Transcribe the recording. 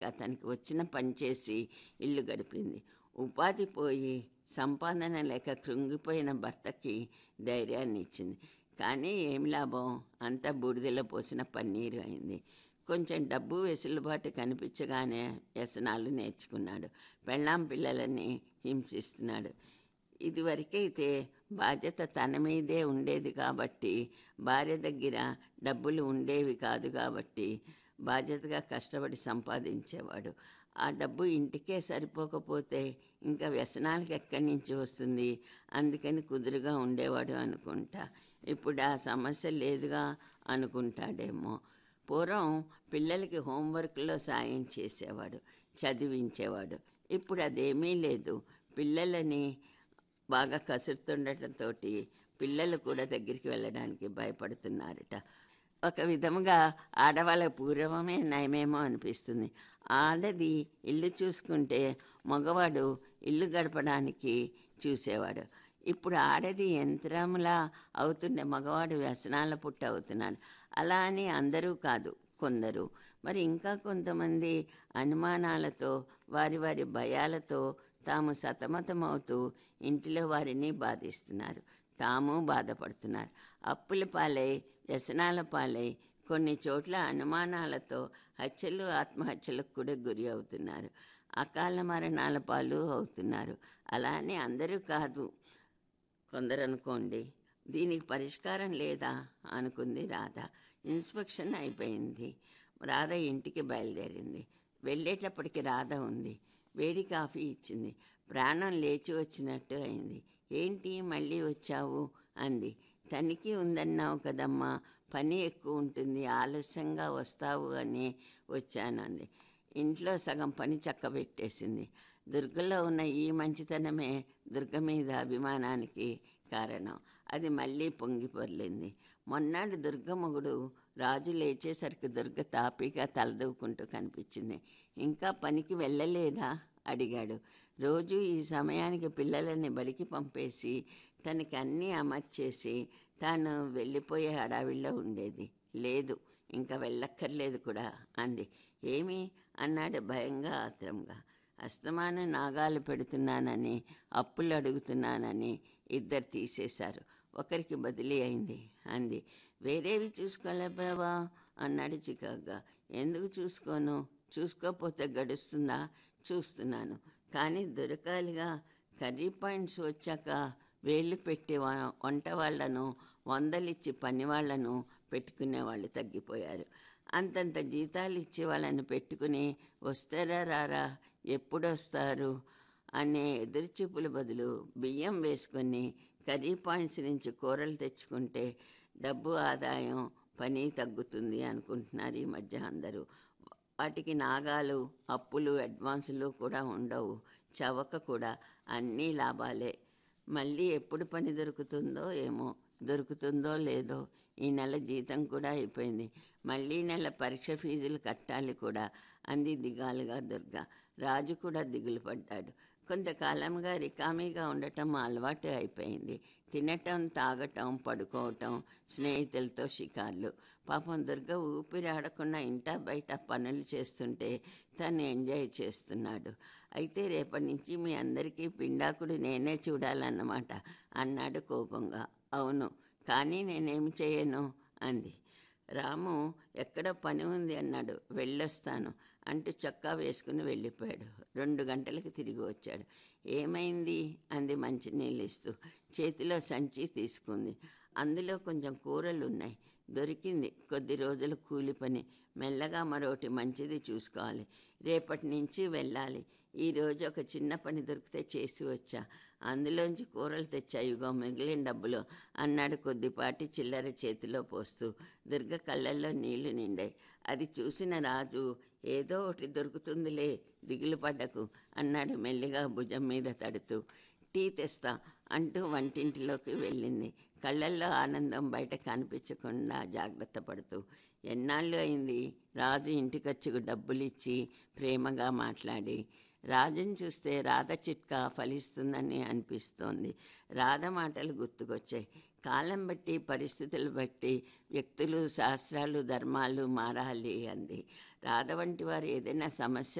అతనికి వచ్చిన పని చేసి ఇల్లు గడిపింది ఉపాధి పోయి సంపాదన లేక కృంగిపోయిన భర్తకి ధైర్యాన్ని ఇచ్చింది కానీ ఏం లాభం అంతా బూడిదలో పోసిన పన్నీరు అయింది కొంచెం డబ్బు వెసులుబాటు కనిపించగానే వ్యసనాలు నేర్చుకున్నాడు పెళ్ళాం పిల్లలని హింసిస్తున్నాడు ఇదివరకైతే బాధ్యత తన మీదే ఉండేది కాబట్టి భార్య దగ్గర డబ్బులు ఉండేవి కాదు కాబట్టి బాధ్యతగా కష్టపడి సంపాదించేవాడు ఆ డబ్బు ఇంటికే సరిపోకపోతే ఇంకా వ్యసనాలకు ఎక్కడి నుంచి వస్తుంది అందుకని కుదురుగా ఉండేవాడు అనుకుంటా ఇప్పుడు ఆ సమస్య లేదుగా అనుకుంటాడేమో పూర్వం పిల్లలకి హోంవర్క్లో సాయం చేసేవాడు చదివించేవాడు ఇప్పుడు అదేమీ లేదు పిల్లలని బాగా కసురుతుండటంతో పిల్లలు కూడా దగ్గరికి వెళ్ళడానికి భయపడుతున్నారట ఒక విధముగా ఆడవాళ్ళ పూర్వమే నయమేమో అనిపిస్తుంది ఆడది ఇల్లు చూసుకుంటే మగవాడు ఇల్లు గడపడానికి చూసేవాడు ఇప్పుడు ఆడది యంత్రంలా అవుతుండే మగవాడు వ్యసనాల పుట్ట అవుతున్నాడు అలా అని అందరూ కాదు కొందరు మరి ఇంకా కొంతమంది అనుమానాలతో వారి వారి భయాలతో తాము సతమతమవుతూ ఇంటిలో వారిని బాధిస్తున్నారు తాము బాధపడుతున్నారు అప్పుల పాలై వ్యసనాల పాలై కొన్ని చోట్ల అనుమానాలతో హత్యలు ఆత్మహత్యలకు కూడా గురి అవుతున్నారు అకాల మరణాల పాలు అవుతున్నారు అలా అని అందరూ కాదు కొందరు అనుకోండి దీనికి పరిష్కారం లేదా అనుకుంది రాధ ఇన్స్పెక్షన్ అయిపోయింది రాధ ఇంటికి బయలుదేరింది వెళ్ళేటప్పటికి రాధ ఉంది వేడి కాఫీ ఇచ్చింది ప్రాణం లేచి వచ్చినట్టు అయింది ఏంటి మళ్ళీ వచ్చావు అంది తనిఖీ ఉందన్నావు కదమ్మా పని ఎక్కువ ఉంటుంది ఆలస్యంగా వస్తావు అని వచ్చాను అంది ఇంట్లో సగం పని చక్కబెట్టేసింది దుర్గలో ఉన్న ఈ మంచితనమే దుర్గ మీద అభిమానానికి కారణం అది మళ్ళీ పొంగి పొర్లింది మొన్నాడు దుర్గ మొగుడు రాజు లేచేసరికి దుర్గ తాపీగా తలదూకుంటూ కనిపించింది ఇంకా పనికి వెళ్ళలేదా అడిగాడు రోజు ఈ సమయానికి పిల్లలని బడికి పంపేసి తనకి అన్నీ అమర్చేసి తాను వెళ్ళిపోయే హడావిడిలో ఉండేది లేదు ఇంకా వెళ్ళక్కర్లేదు కూడా అంది ఏమి అన్నాడు భయంగా ఆత్రంగా అస్తమానం నాగాలు పెడుతున్నానని అప్పులు అడుగుతున్నానని ఇద్దరు తీసేశారు ఒకరికి బదిలీ అయింది అంది వేరేవి చూసుకోలేపావా అన్నాడు చికాగ్గా ఎందుకు చూసుకోను చూసుకోకపోతే గడుస్తుందా చూస్తున్నాను కానీ దొరకాలిగా కర్రీ పాయింట్స్ వచ్చాక వేళ్ళు పెట్టి వ- వంట వాళ్ళను వందలిచ్చి పని వాళ్ళను పెట్టుకునే వాళ్ళు తగ్గిపోయారు అంతంత జీతాలు ఇచ్చే వాళ్ళని పెట్టుకుని వస్తారా రారా ఎప్పుడు వస్తారు అనే ఎదురుచూపుల బదులు బియ్యం వేసుకొని కర్రీ పాయింట్స్ నుంచి కూరలు తెచ్చుకుంటే డబ్బు ఆదాయం పని తగ్గుతుంది అనుకుంటున్నారు ఈ మధ్య అందరూ వాటికి నాగాలు అప్పులు అడ్వాన్సులు కూడా ఉండవు చవక కూడా అన్నీ లాభాలే మళ్ళీ ఎప్పుడు పని దొరుకుతుందో ఏమో దొరుకుతుందో లేదో ఈ నెల జీతం కూడా అయిపోయింది మళ్ళీ నెల పరీక్ష ఫీజులు కట్టాలి కూడా అంది దిగాలుగా దుర్గ రాజు కూడా దిగులు పడ్డాడు కొంతకాలంగా రికామీగా ఉండటం అలవాటు అయిపోయింది తినటం తాగటం పడుకోవటం స్నేహితులతో షికార్లు పాపం దుర్గ ఊపిరి ఆడకుండా ఇంట బయట పనులు చేస్తుంటే తను ఎంజాయ్ చేస్తున్నాడు అయితే రేపటి నుంచి మీ అందరికీ పిండాకుడు నేనే చూడాలన్నమాట అన్నాడు కోపంగా అవును కానీ నేనేమి చేయను అంది రాము ఎక్కడో పని ఉంది అన్నాడు వెళ్ళొస్తాను అంటూ చొక్కా వేసుకుని వెళ్ళిపోయాడు రెండు గంటలకు తిరిగి వచ్చాడు ఏమైంది అంది మంచినీళ్ళు ఇస్తూ చేతిలో సంచి తీసుకుంది అందులో కొంచెం కూరలు ఉన్నాయి దొరికింది కొద్ది రోజులు కూలి పని మెల్లగా మరొకటి మంచిది చూసుకోవాలి రేపటి నుంచి వెళ్ళాలి ఈరోజు ఒక చిన్న పని దొరికితే చేసి వచ్చా అందులోంచి కూరలు తెచ్చా ఇగో మిగిలిన డబ్బులు అన్నాడు కొద్దిపాటి చిల్లర చేతిలో పోస్తూ దుర్గ కళ్ళల్లో నీళ్లు నిండాయి అది చూసిన రాజు ఏదో ఒకటి దొరుకుతుందిలే దిగులు పడ్డకు అన్నాడు మెల్లిగా భుజం మీద తడుతూ టీ తెస్తా అంటూ వంటింటిలోకి వెళ్ళింది కళ్ళల్లో ఆనందం బయట కనిపించకుండా జాగ్రత్త పడుతూ ఎన్నాళ్ళు అయింది రాజు ఇంటికొచ్చి డబ్బులు ఇచ్చి ప్రేమగా మాట్లాడి రాజుని చూస్తే రాధ చిట్కా ఫలిస్తుందని అనిపిస్తోంది రాధ మాటలు గుర్తుకొచ్చాయి కాలం బట్టి పరిస్థితులు బట్టి వ్యక్తులు శాస్త్రాలు ధర్మాలు మారాలి అంది రాధ వంటి వారు ఏదైనా సమస్య